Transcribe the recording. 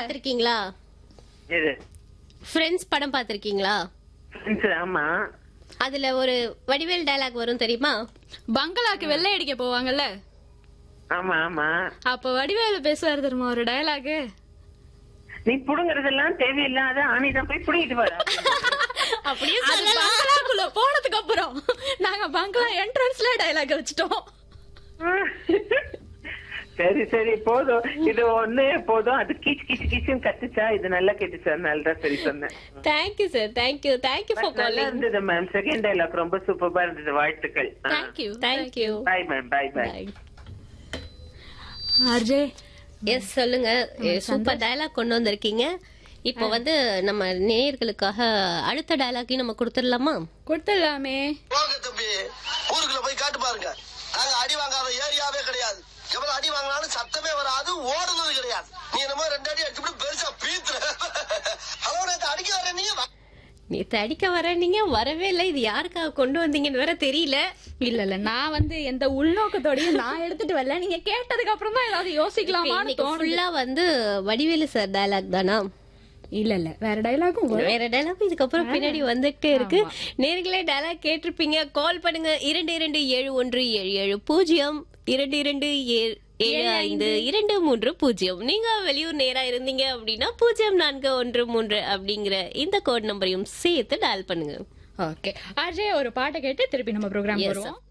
பாத்திருக்கீங்களா இது ஃப்ரெண்ட்ஸ் படம் பாத்திருக்கீங்களா ஃப்ரெண்ட்ஸ் ஆமா அதுல ஒரு வடிவேல் டயலாக் வரும் தெரியுமா பங்களாக்கு வெள்ளை அடிக்க போவாங்கல்ல ஆமா ஆமா அப்ப வடிவேலு பேசுவாரு தெரியுமா ஒரு டயலாகு நீ புடுங்கறதெல்லாம் தேவையில்லாத ஆணிதான் போய் புடிங்கிட்டு வர அப்படியே அது பங்களாக்குள்ள போனதுக்கு அப்புறம் நாங்க பங்களா என்ட்ரன்ஸ்ல டயலாக் வச்சுட்டோம் சரி சரி போதும் இது ஒண்ணு போதும் அது கீச் கீச் கீச்சுன்னு கத்துச்சா இது நல்லா கேட்டுச்சு அதனால தான் சரி சொன்னேன் thank you sir thank you thank you for நல்லா காலிங் இருந்தது மேம் செகண்ட் டைலாக் ரொம்ப சூப்பரா இருந்தது வாழ்த்துக்கள் thank you thank you bye ma'am bye bye RJ S சொல்லுங்க சூப்பர் டயலாக் கொண்டு வந்திருக்கீங்க இப்போ வந்து நம்ம நேயர்களுக்காக அடுத்த டயலாக்கையும் நம்ம கொடுத்துடலாமா கொடுத்துடலாமே போங்க தம்பி ஊருக்குள்ள போய் காட்டு பாருங்க நாங்க அடி வாங்காத ஏரியாவே கிடையாது எவ்வளவு அடி வாங்கினாலும் சத்தமே வராது ஓடுனது கிடையாது நீ என்னமோ ரெண்டு அடி அடிச்சு பெருசா பீத்துற ஹலோ நேத்து அடிக்க வர நீ வா- நேத்து அடிக்க வர நீங்க வரவே இல்லை இது யாருக்காக கொண்டு வந்தீங்கன்னு வேற தெரியல இல்ல இல்ல நான் வந்து எந்த உள்நோக்கத்தோடயும் நான் எடுத்துட்டு வரல நீங்க கேட்டதுக்கு அப்புறம் தான் ஏதாவது யோசிக்கலாமான்னு இன்னைக்கு தோணுது ஃபுல்லா வந்து வடிவேலு சார் டயலாக் தானா இல்ல இல்ல வேற டயலாகும் வேற டயலாக் இதுக்கப்புறம் பின்னாடி வந்துட்டே இருக்கு நேர்களே டயலாக் கேட்டிருப்பீங்க கால் பண்ணுங்க இரண்டு இரண்டு ஏழு ஒன்று ஏழு ஏழு பூஜ்ஜியம் இரண்டு இரண்டு ஏழு ஏழு ஐந்து இரண்டு மூன்று பூஜ்ஜியம் நீங்க வெளியூர் நேரா இருந்தீங்க அப்படின்னா பூஜ்ஜியம் நான்கு ஒன்று மூன்று அப்படிங்கிற இந்த கோட் நம்பரையும் சேர்த்து டயல் பண்ணுங்க ஓகே அஜய் ஒரு பாட்டை கேட்டு திருப்பி நம்ம ப்ரோக்ராம் Yes, வருவோம்